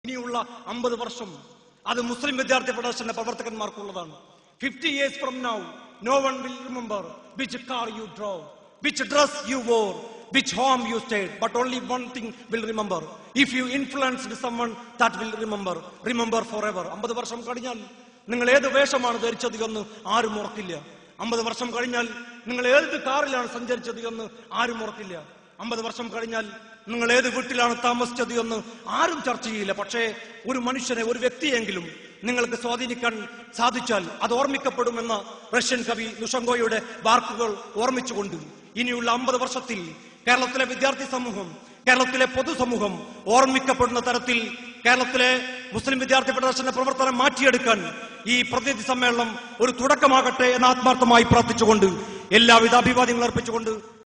ഇനിയുള്ള അമ്പത് വർഷം അത് മുസ്ലിം വിദ്യാർത്ഥി ഫെഡറേഷന്റെ പ്രവർത്തകന്മാർക്കുള്ളതാണ് fifty years from now no one will remember which car you drove which dress you wore which home you stayed but only one thing will remember if you influenced someone that will remember remember forever അമ്പത് വർഷം കഴിഞ്ഞാൽ നിങ്ങൾ ഏത് വേഷമാണ് ധരിച്ചത് എന്ന് ആരും ഓർക്കില്ല അമ്പത് വർഷം കഴിഞ്ഞാൽ നിങ്ങൾ ഏത് കാറിലാണ് സഞ്ചരിച്ചത് എന്ന് ആരും ഓർക്കില്ല അമ്പത് വർഷം കഴിഞ്ഞാൽ നിങ്ങൾ ഏത് വീട്ടിലാണ് താമസിച്ചത് എന്ന് ആരും ചർച്ച ചെയ്യില്ല പക്ഷേ ഒരു മനുഷ്യനെ ഒരു വ്യക്തിയെങ്കിലും നിങ്ങൾക്ക് സ്വാധീനിക്കാൻ സാധിച്ചാൽ അത് ഓർമ്മിക്കപ്പെടുമെന്ന റഷ്യൻ കവി നുഷങ്കോയുടെ വാക്കുകൾ ഓർമ്മിച്ചുകൊണ്ട് ഇനിയുള്ള അമ്പത് വർഷത്തിൽ കേരളത്തിലെ വിദ്യാർത്ഥി സമൂഹം കേരളത്തിലെ പൊതുസമൂഹം ഓർമ്മിക്കപ്പെടുന്ന തരത്തിൽ കേരളത്തിലെ മുസ്ലിം വിദ്യാർത്ഥി ഫെഡറേഷന്റെ പ്രവർത്തനം മാറ്റിയെടുക്കാൻ ഈ പ്രതിനിധി സമ്മേളനം ഒരു തുടക്കമാകട്ടെ എന്ന് ആത്മാർത്ഥമായി പ്രാർത്ഥിച്ചുകൊണ്ട് എല്ലാവിധ അഭിവാദ്യങ്ങൾ അർപ്പിച്ചുകൊണ്ട്